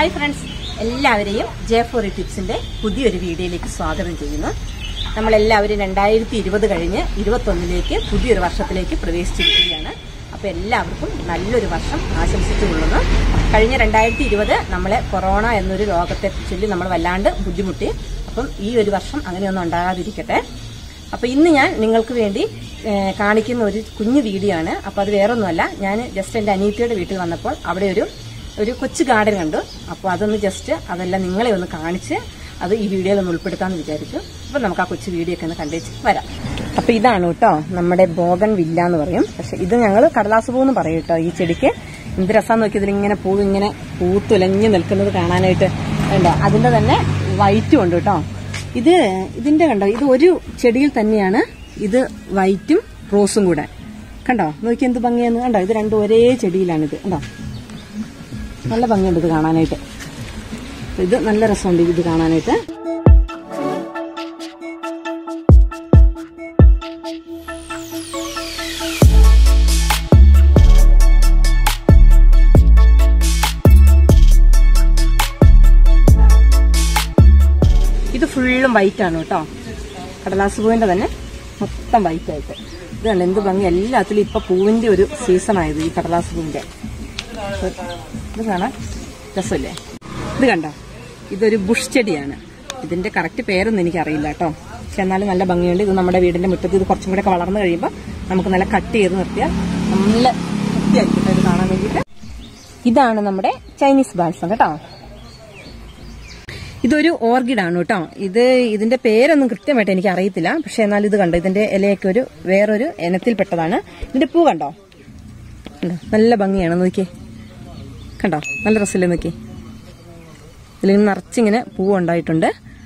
Hi friends എല്ലാവരെയും J four ടിപ്സിന്റെ പുതിയൊരു വീഡിയോയിലേക്ക് സ്വാഗതം ചെയ്യുന്നു നമ്മളെല്ലാവരും രണ്ടായിരത്തി ഇരുപത് കഴിഞ്ഞ് ഇരുപത്തൊന്നിലേക്ക് പുതിയൊരു വർഷത്തിലേക്ക് പ്രവേശിച്ചിരിക്കുകയാണ് അപ്പൊ എല്ലാവർക്കും നല്ലൊരു വർഷം ആശംസിച്ചുകൊള്ളുന്നു കഴിഞ്ഞ രണ്ടായിരത്തി ഇരുപത് നമ്മളെ കൊറോണ എന്നൊരു രോഗത്തെ ചൊല്ലി നമ്മൾ വല്ലാണ്ട് ബുദ്ധിമുട്ടി അപ്പം ഈ ഒരു വർഷം അങ്ങനെയൊന്നും ഉണ്ടാകാതിരിക്കട്ടെ അപ്പൊ ഇന്ന് ഞാൻ നിങ്ങൾക്ക് വേണ്ടി ഏഹ്, കാണിക്കുന്ന ഒരു കുഞ്ഞു വീഡിയോ ആണ് അപ്പൊ അത് വേറൊന്നുമല്ല ഞാൻ ജസ്റ്റ് എന്റെ അനിയത്തിയുടെ വീട്ടിൽ വന്നപ്പോൾ അവിടെ ഒരു ഒരു കൊച്ചു ഗാർഡൻ കണ്ടു അപ്പോൾ അതൊന്ന് ജസ്റ്റ് അതെല്ലാം നിങ്ങളെ ഒന്ന് കാണിച്ച് അത് ഈ വീഡിയോയിൽ ഒന്ന് ഉൾപ്പെടുത്താമെന്ന് വിചാരിച്ചു അപ്പൊ നമുക്ക് ആ കൊച്ചു വീഡിയോ ഒക്കെ ഒന്ന് കണ്ടേച്ച് വരാം അപ്പൊ ഇതാണ് കേട്ടോ നമ്മുടെ ബോഗൻ വില്ല എന്ന് പറയും പക്ഷെ ഇത് ഞങ്ങൾ കടലാസ് പൂ എന്ന് പറയും കേട്ടോ ഈ ചെടിക്ക് എന്ത് രസാന്ന് നോക്കി ഇതിലിങ്ങനെ പൂ ഇങ്ങനെ പൂത്തുലഞ്ഞു നിൽക്കുന്നത് കാണാനായിട്ട് ഉണ്ടോ അതിന്റെ തന്നെ വൈറ്റും ഉണ്ട് കേട്ടോ ഇത് ഇതിന്റെ കണ്ടോ ഇത് ഒരു ചെടിയിൽ തന്നെയാണ് ഇത് വൈറ്റും റോസും കൂടെ കണ്ടോ നോക്കി എന്ത് ഭംഗിയെന്ന് കണ്ടോ ഇത് രണ്ടും ഒരേ ചെടിയിലാണിത് കണ്ടോ നല്ല ഭംഗിയുണ്ട് ഇത് കാണാനായിട്ട് ഇത് നല്ല രസമുണ്ട് ഇത് കാണാനായിട്ട് ഇത് ഫുള്ളും വൈറ്റ് ആണ് കേട്ടോ കടലാസ് പൂവിന്റെ തന്നെ മൊത്തം വൈറ്റ് ആയിട്ട് ഇത് കണ്ടോ എന്ത് ഭംഗി എല്ലാത്തിലും ഇപ്പൊ പൂവിന്റെ ഒരു സീസൺ ആയത് ഈ കടലാസ് പൂവിന്റെ ഇത് കാണാൻ രസമില്ലേ ഇത് കണ്ടോ ഇതൊരു ബുഷ് ചെടിയാണ് ഇതിന്റെ കറക്റ്റ് പേരൊന്നും എനിക്കറിയില്ല കേട്ടോ പക്ഷെ എന്നാലും നല്ല ഭംഗിയുണ്ട് ഇത് നമ്മുടെ വീടിന്റെ മുറ്റത്ത് ഇത് കുറച്ചും കൂടെ ഒക്കെ വളർന്നു കഴിയുമ്പോൾ നമുക്ക് നല്ല കട്ട് ചെയ്ത് നിർത്തിയാൽ നല്ല വൃത്തിയായിരിക്കും കേട്ടോ ഇത് കാണാൻ വേണ്ടിയിട്ട് ഇതാണ് നമ്മുടെ ചൈനീസ് ബാൽസം കേട്ടോ ഇതൊരു ഓർക്കിഡ് ആണ് കേട്ടോ ഇത് ഇതിന്റെ പേരൊന്നും കൃത്യമായിട്ട് എനിക്ക് അറിയത്തില്ല പക്ഷെ എന്നാൽ ഇത് കണ്ടോ ഇതിന്റെ ഇലയൊക്കെ ഒരു വേറൊരു ഇനത്തിൽപ്പെട്ടതാണ് ഇതിന്റെ പൂ കണ്ടോ കണ്ടോ നല്ല ഭംഗിയാണ് നോക്കിയേ കണ്ടോ നല്ല രസമില്ലേ നോക്കി ഇതിൽ നിറച്ചിങ്ങനെ പൂവ് ഉണ്ടായിട്ടുണ്ട്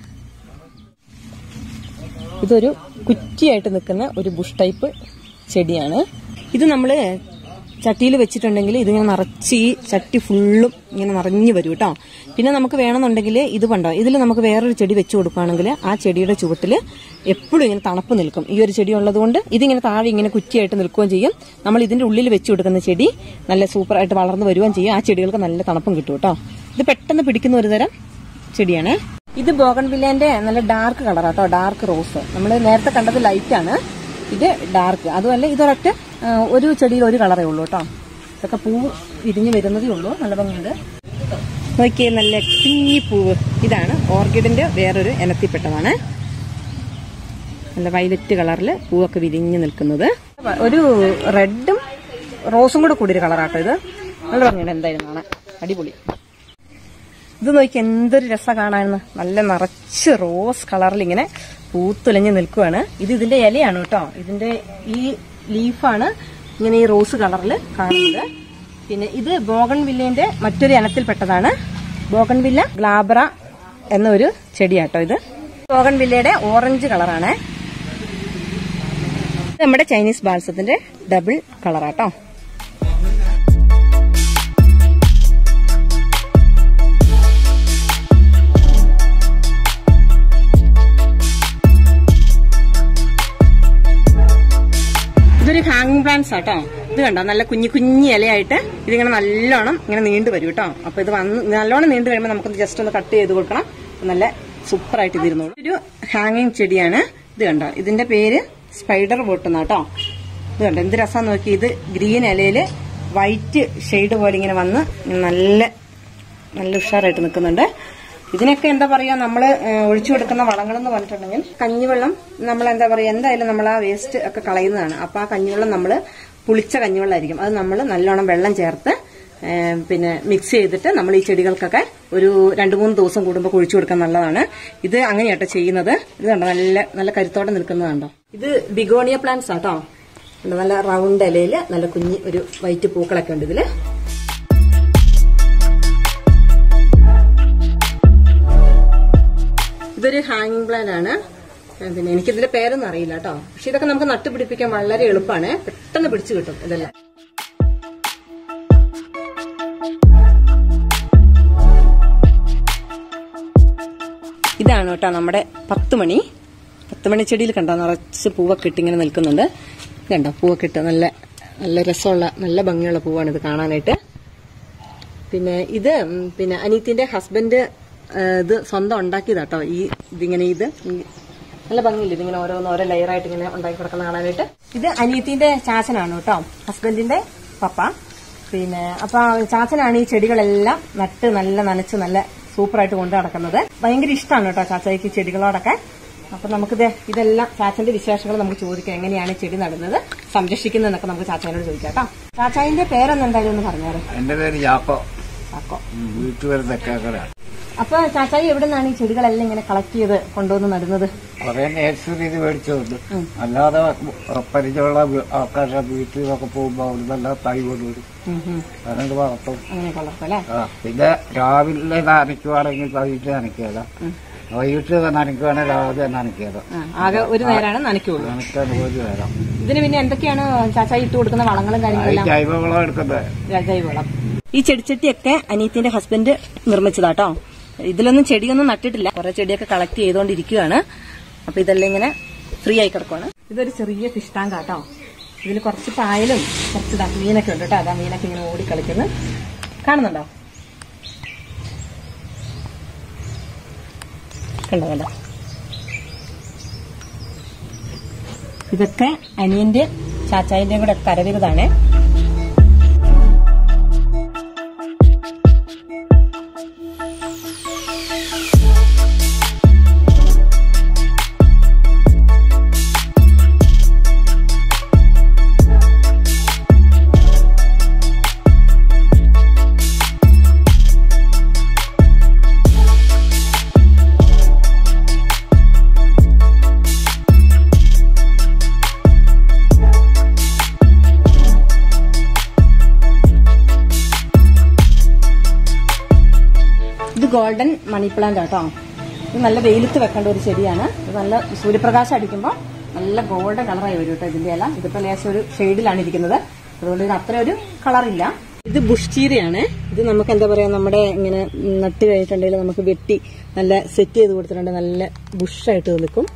ഇതൊരു കുറ്റിയായിട്ട് നിൽക്കുന്ന ഒരു ബുഷ് ടൈപ്പ് ചെടിയാണ് ഇത് നമ്മള് ചട്ടിയിൽ വെച്ചിട്ടുണ്ടെങ്കിൽ ഇതിങ്ങനെ നിറച്ച് ഈ ചട്ടി ഫുള്ളും ഇങ്ങനെ നിറഞ്ഞു വരും കേട്ടോ പിന്നെ നമുക്ക് വേണമെന്നുണ്ടെങ്കിൽ ഇത് കണ്ടോ ഇതിൽ നമുക്ക് വേറൊരു ചെടി വെച്ച് കൊടുക്കുകയാണെങ്കിൽ ആ ചെടിയുടെ ചുവട്ടിൽ എപ്പോഴും ഇങ്ങനെ തണുപ്പ് നിൽക്കും ഈ ഒരു ചെടി ഉള്ളതുകൊണ്ട് ഇതിങ്ങനെ താഴെ ഇങ്ങനെ കുറ്റിയായിട്ട് നിൽക്കുകയും ചെയ്യും നമ്മൾ ഇതിന്റെ ഉള്ളിൽ വെച്ച് കൊടുക്കുന്ന ചെടി നല്ല സൂപ്പറായിട്ട് വളർന്നു വരികയും ചെയ്യും ആ ചെടികൾക്ക് നല്ല തണുപ്പും കിട്ടും കേട്ടോ ഇത് പെട്ടെന്ന് പിടിക്കുന്ന ഒരു തരം ചെടിയാണ് ഇത് ബോഗൺ വില്ലേന്റെ നല്ല ഡാർക്ക് കളറാട്ടോ ഡാർക്ക് റോസ് നമ്മൾ നേരത്തെ കണ്ടത് ലൈറ്റ് ആണ് ഇത് ഡാർക്ക് അതുമല്ല ഇതൊരൊറ്റ ആ, ഒരു ചെടിയിൽ ഒരു കളറേ ഉള്ളൂ കേട്ടോ ഇതൊക്കെ പൂ വിരിഞ്ഞു വരുന്നതേ ഉള്ളൂ നല്ല ഭംഗിയുണ്ട് നോക്കിയേ നല്ല കുഞ്ഞി പൂവ് ഇതാണ് ഓർക്കിഡിന്റെ വേറൊരു ഇനത്തിൽപ്പെട്ടതാണ് നല്ല വയലറ്റ് കളറിൽ പൂവൊക്കെ വിരിഞ്ഞു നിൽക്കുന്നത് ഒരു റെഡും റോസും കൂടെ കൂടിയൊരു കളറാട്ടോ ഇത് നല്ല ഭംഗിയുണ്ട് എന്തായാലും കാണാൻ അടിപൊളി ഇത് നോക്കി എന്തൊരു രസ കാണാനെന്ന് നല്ല നിറച്ച് റോസ് കളറിൽ ഇങ്ങനെ പൂത്തുലഞ്ഞ് നിൽക്കുവാണ് ഇത് ഇതിന്റെ ഇലയാണ് കേട്ടോ ഇതിന്റെ ഈ ലീഫാണ് ഇങ്ങനെ ഈ റോസ് കളറിൽ കാണുന്നത് പിന്നെ ഇത് ബോഗൺ വില്ലേന്റെ മറ്റൊരു ഇനത്തിൽപ്പെട്ടതാണ് ബോഗൺ വില്ല ഗ്ലാബ്ര എന്നൊരു ചെടിയാട്ടോ ഇത് ബോഗൺ വില്ലയുടെ ഓറഞ്ച് കളറാണ് ഇത് നമ്മുടെ ചൈനീസ് ബാൽസത്തിന്റെ ഡബിൾ കളറാട്ടോ ഇതൊരു ഹാങ്ങിങ് പ്ലാന്റ്സ് ആട്ടോ ഇത് കണ്ടോ നല്ല കുഞ്ഞു കുഞ്ഞു ഇലയായിട്ട് ഇതിങ്ങനെ നല്ലോണം ഇങ്ങനെ നീണ്ടു വരും കേട്ടോ അപ്പൊ ഇത് വന്ന് നല്ലോണം നീണ്ടു കഴിയുമ്പോൾ നമുക്ക് ജസ്റ്റ് ഒന്ന് കട്ട് ചെയ്ത് കൊടുക്കണം അപ്പൊ നല്ല സൂപ്പർ ആയിട്ട് ഇതിരുന്നോളൂ ഒരു ഹാങ്ങിങ് ചെടിയാണ് ഇത് കണ്ടോ ഇതിന്റെ പേര് സ്പൈഡർ ബോട്ട് എന്നാട്ടോ ഇത് കണ്ടോ എന്ത് രസം നോക്കി ഇത് ഗ്രീൻ ഇലയില് വൈറ്റ് ഷെയ്ഡ് പോലെ ഇങ്ങനെ വന്ന് നല്ല നല്ല ഉഷാറായിട്ട് നിൽക്കുന്നുണ്ട് ഇതിനൊക്കെ എന്താ പറയാ നമ്മള് ഏഹ്, ഒഴിച്ചു കൊടുക്കുന്ന വളങ്ങൾ എന്ന് പറഞ്ഞിട്ടുണ്ടെങ്കിൽ കഞ്ഞിവെള്ളം നമ്മൾ എന്താ പറയാ എന്തായാലും നമ്മൾ ആ വേസ്റ്റ് ഒക്കെ കളയുന്നതാണ് അപ്പൊ ആ കഞ്ഞിവെള്ളം നമ്മൾ പുളിച്ച കഞ്ഞിവെള്ളമായിരിക്കും അത് നമ്മൾ നല്ലോണം വെള്ളം ചേർത്ത് ഏഹ്, പിന്നെ മിക്സ് ചെയ്തിട്ട് നമ്മൾ ഈ ചെടികൾക്കൊക്കെ ഒരു രണ്ടു മൂന്ന് ദിവസം കൂടുമ്പോൾ കുഴിച്ചു കൊടുക്കാൻ നല്ലതാണ് ഇത് അങ്ങനെയാട്ടോ ചെയ്യുന്നത് ഇത് കണ്ടോ നല്ല നല്ല കരുത്തോടെ നിൽക്കുന്നത് കണ്ടോ ഇത് ബിഗോണിയ പ്ലാന്റ്സ് ആട്ടോ കണ്ടോ, നല്ല റൗണ്ട് ഇലയില് നല്ല കുഞ്ഞി ഒരു വൈറ്റ് പൂക്കളൊക്കെ ഉണ്ട് ഇതില് ഇതൊരു ഹാങ്ങിങ് പ്ലാന്റ് ആണ് ഏ, പിന്നെ എനിക്കിതിന്റെ പേരൊന്നും അറിയില്ല കേട്ടോ പക്ഷെ ഇതൊക്കെ നമുക്ക് നട്ടുപിടിപ്പിക്കാൻ വളരെ എളുപ്പമാണ് പെട്ടെന്ന് പിടിച്ചു കിട്ടും ഇതെല്ലാം ഇതാണ് കേട്ടോ നമ്മുടെ പത്ത് മണി പത്ത് മണി ചെടിയിൽ കണ്ടോ നിറച്ച് പൂവൊക്കെ ഇട്ട് ഇങ്ങനെ നിൽക്കുന്നുണ്ട് കണ്ടോ പൂവൊക്കെ ഇട്ട് നല്ല നല്ല രസമുള്ള നല്ല ഭംഗിയുള്ള പൂവാണ് ഇത് കാണാനായിട്ട് പിന്നെ ഇത് ഉം, പിന്നെ അനീത്തിന്റെ ഹസ്ബൻഡ് ഇത് സ്വന്തം ഉണ്ടാക്കിയതാട്ടോ ഈ ഇതിങ്ങനെ ഇത് ഈ നല്ല ഭംഗിയില്ല ഇതിങ്ങനെ ഓരോന്ന് ഓരോ ലെയറായിട്ട് ഇങ്ങനെ ഉണ്ടാക്കി കിടക്കുന്ന കാണാനായിട്ട് ഇത് അനിയത്തിന്റെ ചാച്ചനാണ് കേട്ടോ ഹസ്ബൻഡിന്റെ പപ്പ പിന്നെ അപ്പൊ ചാച്ചനാണ് ഈ ചെടികളെല്ലാം നട്ട് നല്ല നനച്ച് നല്ല സൂപ്പറായിട്ട് കൊണ്ടു നടക്കുന്നത് ഭയങ്കര ഇഷ്ടമാണ് കേട്ടോ ചാച്ചയ്ക്ക് ചെടികളോടൊക്കെ അപ്പൊ നമുക്കിത് ഇതെല്ലാം ചാച്ചന്റെ വിശേഷങ്ങൾ നമുക്ക് ചോദിക്കാം എങ്ങനെയാണ് ചെടി നടുന്നത് സംരക്ഷിക്കുന്നതെന്നൊക്കെ നമുക്ക് ചാച്ചാനോട് ചോദിക്കാം കേട്ടോ ചാച്ചായിന്റെ പേരൊന്നും എന്തായാലും ഒന്ന് പറഞ്ഞാറ് എന്റെ പേര് ജാക്കോ ചാക്കോ വീട്ടുപേര് തെക്കാക്കര അപ്പൊ ചാച്ചായി എവിടെ നിന്നാണ് ഈ ചെടികളെല്ലാം ഇങ്ങനെ കളക്ട് ചെയ്ത് കൊണ്ടുവന്ന് നടുന്നത് കുറെ നേഴ്സറി ഇത് മേടിച്ചുണ്ട് അല്ലാതെ പരിചയമുള്ള വീ- ആൾക്കാരുടെ വീട്ടിൽ നിന്നൊക്കെ പോകുമ്പോ അവിടുന്നെല്ലാം തൈ കൊണ്ടുവരും ഉം, ഉം. അതുകൊണ്ട് വളർത്തും അങ്ങനെ വളർത്തും അല്ലേ ആ പിന്നെ രാവിലെ നനയ്ക്കുവാണെങ്കിൽ വൈകിട്ട് നനയ്ക്കാതെ വൈകിട്ട് നനയ്ക്കുവാണെങ്കിൽ രാവിലെ നനയ്ക്കാതെ ആ, ആകെ ഒരു നേരമാണ് നനയ്ക്കുള്ളൂ നനയ്ക്കാൻ ഒരു നേരം ഇതിന് പിന്നെ എന്തൊക്കെയാണ് ചാച്ചായി ഇട്ട് കൊടുക്കുന്ന വളങ്ങളും ഈ കാര്യങ്ങളെല്ലാം ജൈവവളം എടുക്കുന്നത് ജൈവവളം ഈ ചെടിച്ചട്ടിയൊക്കെ അനീത്തിന്റെ ഹസ്ബൻഡ് നിർമ്മിച്ചതാട്ടോ ഇതിലൊന്നും ചെടിയൊന്നും നട്ടിട്ടില്ല കുറെ ചെടിയൊക്കെ കളക്ട് ചെയ്തുകൊണ്ടിരിക്കുകയാണ് അപ്പൊ ഇതെല്ലാം ഇങ്ങനെ ഫ്രീ ആയി കിടക്കുവാണ് ഇതൊരു ചെറിയ ഫിഷ് ടാങ്ക് ആട്ടോ ഇതിൽ കുറച്ച് പായലും കുറച്ച് ദാ മീനൊക്കെ ഉണ്ട് കേട്ടോ അതാ മീനൊക്കെ ഇങ്ങനെ ഓടി കളിക്കുന്നു കാണുന്നുണ്ടോ കണ്ടോ കണ്ടോ ഇതൊക്കെ അനിയന്റെ ചാച്ചായിന്റെയും കൂടെ കരവിരുതാണ് ഇത് ഗോൾഡൻ മണി പ്ലാന്റ് ആട്ടോ ഇത് നല്ല വെയിലത്ത് വെക്കേണ്ട ഒരു ചെടിയാണ് ഇത് നല്ല സൂര്യപ്രകാശം അടിക്കുമ്പോൾ നല്ല ഗോൾഡൻ കളറായി വരും കേട്ടോ ഇതിന്റെ ഇല ഇതിപ്പോ ലേശം ഒരു ഷെയ്ഡിലാണ് ഇരിക്കുന്നത് അതുകൊണ്ട് ഇത് അത്ര ഒരു കളറില്ല ഇത് ബുഷ് ചീരയാണ് ഇത് നമുക്ക് എന്താ പറയാ നമ്മുടെ ഇങ്ങനെ നട്ട് കഴിഞ്ഞിട്ടുണ്ടെങ്കിൽ നമുക്ക് വെട്ടി നല്ല സെറ്റ് ചെയ്ത് കൊടുത്തിട്ടുണ്ട് നല്ല ബുഷായിട്ട് നിൽക്കും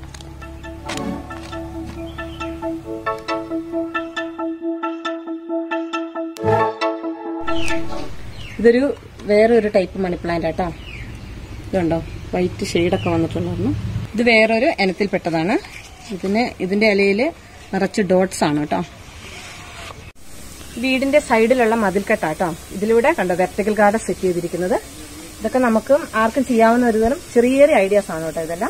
ഇതൊരു വേറെ ഒരു ടൈപ്പ് മണി പ്ലാന്റ് ആട്ടോ ഇതുണ്ടോ വൈറ്റ് ഷെയ്ഡൊക്കെ വന്നിട്ടുണ്ടായിരുന്നു ഇത് വേറൊരു ഇനത്തിൽപ്പെട്ടതാണ് ഇതിന് ഇതിന്റെ ഇലയിൽ നിറച്ച് ഡോട്ട്സ് ആണ് കേട്ടോ വീടിന്റെ സൈഡിലുള്ള മതിൽക്കെട്ടാട്ടോ ഇതിലൂടെ കണ്ടോ വെർട്ടിക്കൽ ഗാർഡൻ സെറ്റ് ചെയ്തിരിക്കുന്നത് ഇതൊക്കെ നമുക്ക് ആർക്കും ചെയ്യാവുന്ന ഒരു തരം ചെറിയ ചെറിയ ഐഡിയാസ് ആണ് കേട്ടോ ഇതെല്ലാം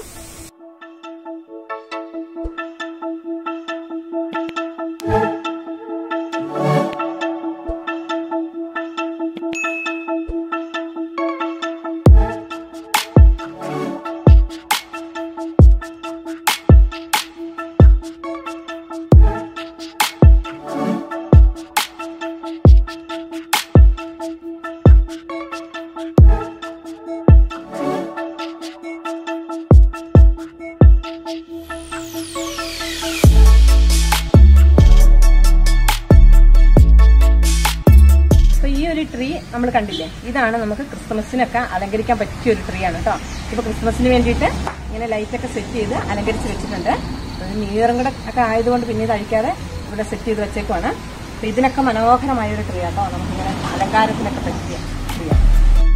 അപ്പൊ ഈ ഒരു ട്രീ നമ്മൾ കണ്ടില്ലേ ഇതാണ് നമുക്ക് ക്രിസ്മസിനൊക്കെ അലങ്കരിക്കാൻ പറ്റിയ ഒരു ട്രീ ആണ് കേട്ടോ ഇപ്പൊ ക്രിസ്മസിന് വേണ്ടിയിട്ട് ഇങ്ങനെ ലൈറ്റ് ഒക്കെ സെറ്റ് ചെയ്ത് അലങ്കരിച്ച് വെച്ചിട്ടുണ്ട് ന്യൂ ഇയറും കൂടെ ഒക്കെ ആയതുകൊണ്ട് പിന്നെ ഇത് അഴിക്കാതെ ഇവിടെ സെറ്റ് ചെയ്ത് വെച്ചേക്കുവാണ് അപ്പൊ ഇതിനൊക്കെ മനോഹരമായ ഒരു ട്രീ ആട്ടോ നമുക്കിങ്ങനെ അലങ്കാരത്തിനൊക്കെ പറ്റിയ ട്രീ ആണ്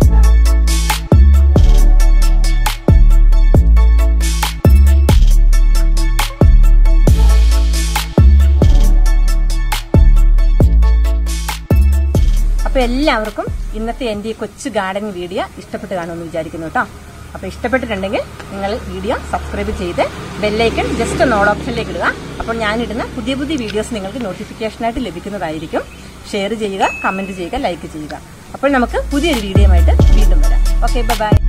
അപ്പൊ എല്ലാവർക്കും ഇന്നത്തെ എന്റെ ഈ കൊച്ചു ഗാർഡൻ വീഡിയോ ഇഷ്ടപ്പെട്ട് കാണുമെന്ന് വിചാരിക്കുന്നു കേട്ടോ അപ്പൊ ഇഷ്ടപ്പെട്ടിട്ടുണ്ടെങ്കിൽ നിങ്ങൾ വീഡിയോ സബ്സ്ക്രൈബ് ചെയ്ത് ബെല്ലൈക്കൺ ജസ്റ്റ് ഒന്ന് ഓൾ ഓപ്ഷനിലേക്ക് ഇടുക അപ്പോൾ ഞാനിടുന്ന പുതിയ പുതിയ വീഡിയോസ് നിങ്ങൾക്ക് നോട്ടിഫിക്കേഷനായിട്ട് ലഭിക്കുന്നതായിരിക്കും ഷെയർ ചെയ്യുക കമന്റ് ചെയ്യുക ലൈക്ക് ചെയ്യുക അപ്പോൾ നമുക്ക് പുതിയൊരു വീഡിയോ ആയിട്ട് വീണ്ടും വരാം ഓക്കെ ബൈ